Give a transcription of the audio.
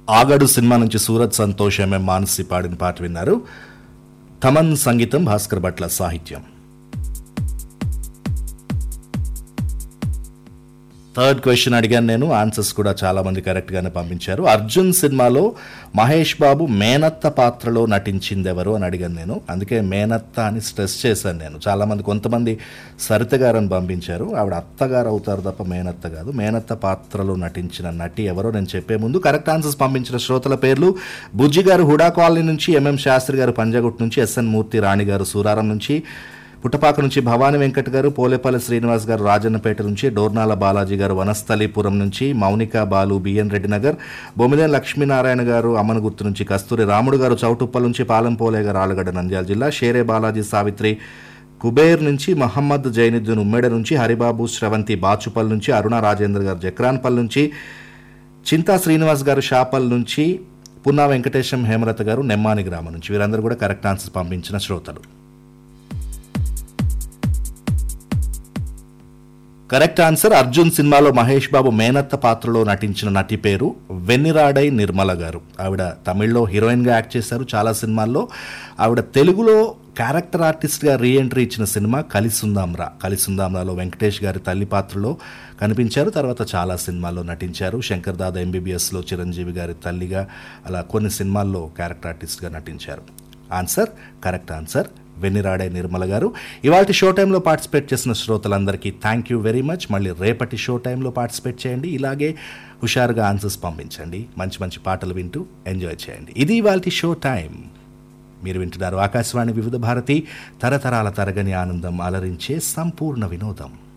ఆగడు cinema నుంచి Surat Santosh MM Manasi పాడిన పాట విన్నారు తమన్ సంగీతం భాస్కర్ భట్ల సాహిత్యం థర్డ్ క్వశ్చన్ అడిగాను నేను ఆన్సర్స్ కూడా చాలా మంది కరెక్ట్ గానే పంపించారు అర్జున్ సినిమాలో మహేష్ బాబు మేనత్త పాత్రలో నటించింది ఎవరు అని అడిగాను నేను అందుకే మేనత్త అని స్ట్రెస్ చేశాను నేను చాలా మంది కొంతమంది సరిత గారు అని పంపించారు ఆవిడ అత్తగారు అవుతారు తప్ప మేనత్త కాదు మేనత్త పాత్రలో నటించిన నటి ఎవరో నేను చెప్పే ముందు కరెక్ట్ ఆన్సర్స్ పంపించిన శ్రోతల పేర్లు బుజ్జి గారు హుడా కాలనీ నుంచి ఎంఎం శాస్త్రి గారు పంజగుట్ నుంచి ఎస్ఎన్ మూర్తి రాణి గారు సూరారం నుంచి పుట్టపాక నుంచి భవానీ వెంకట్ గారు పోలేపల్లి శ్రీనివాస్ గారు రాజన్నపేట నుంచి డోర్నాల బాలాజీ గారు వనస్థలీపురం నుంచి మౌనిక బాలు బిఎన్ రెడ్డి నగర్ బొమ్మిదేని లక్ష్మీనారాయణ గారు అమ్మనగుర్తు నుంచి కస్తూరి రాముడు గారు చౌటుప్పల్ నుంచి పాలెంపోలే గారు ఆలగడ్డ నంద్యాల జిల్లా షేరే బాలాజీ సావిత్రి కుబేర్ నుంచి మహమ్మద్ జైనుద్దీన్ ఉమ్మెడ నుంచి హరిబాబు శ్రవంతి బాచుపల్ నుంచి అరుణ రాజేంద్ర గారు జక్రాన్పల్ నుంచి చింతా శ్రీనివాస్ గారు షాపల్ నుంచి పున్నా వెంకటేశం హేమలత గారు నెమ్మాని గ్రామం నుంచి వీరందరూ కూడా కరెక్ట్ ఆన్సర్స్ పంపించిన శ్రోతలు కరెక్ట్ ఆన్సర్ అర్జున్ సినిమాలో మహేష్ బాబు మేనత్త పాత్రలో నటించిన నటి పేరు వెన్నిరాడై నిర్మల గారు ఆవిడ తమిళ్లో హీరోయిన్గా యాక్ట్ చేశారు చాలా సినిమాల్లో ఆవిడ తెలుగులో క్యారెక్టర్ ఆర్టిస్ట్గా రీఎంట్రీ ఇచ్చిన సినిమా కలిసుందాంరా కలిసుందాంరాలో వెంకటేష్ గారి తల్లి పాత్రలో కనిపించారు తర్వాత చాలా సినిమాల్లో నటించారు శంకర్ దాదా ఎంబీబీఎస్లో చిరంజీవి గారి తల్లిగా అలా కొన్ని సినిమాల్లో క్యారెక్టర్ ఆర్టిస్ట్గా నటించారు answer correct answer Vennira Aadai Nirmala garu ఇవాళ షో టైంలో పార్టిసిపేట్ చేసిన శ్రోతలందరికీ థ్యాంక్ యూ వెరీ మచ్ మళ్ళీ రేపటి షో టైంలో పార్టిసిపేట్ చేయండి ఇలాగే హుషారుగా ఆన్సర్స్ పంపించండి మంచి మంచి పాటలు వింటూ ఎంజాయ్ చేయండి ఇది ఇవాళ షో టైం మీరు వింటున్నారు ఆకాశవాణి వివిధ భారతి తరతరాల తరగని ఆనందం అలరించే సంపూర్ణ వినోదం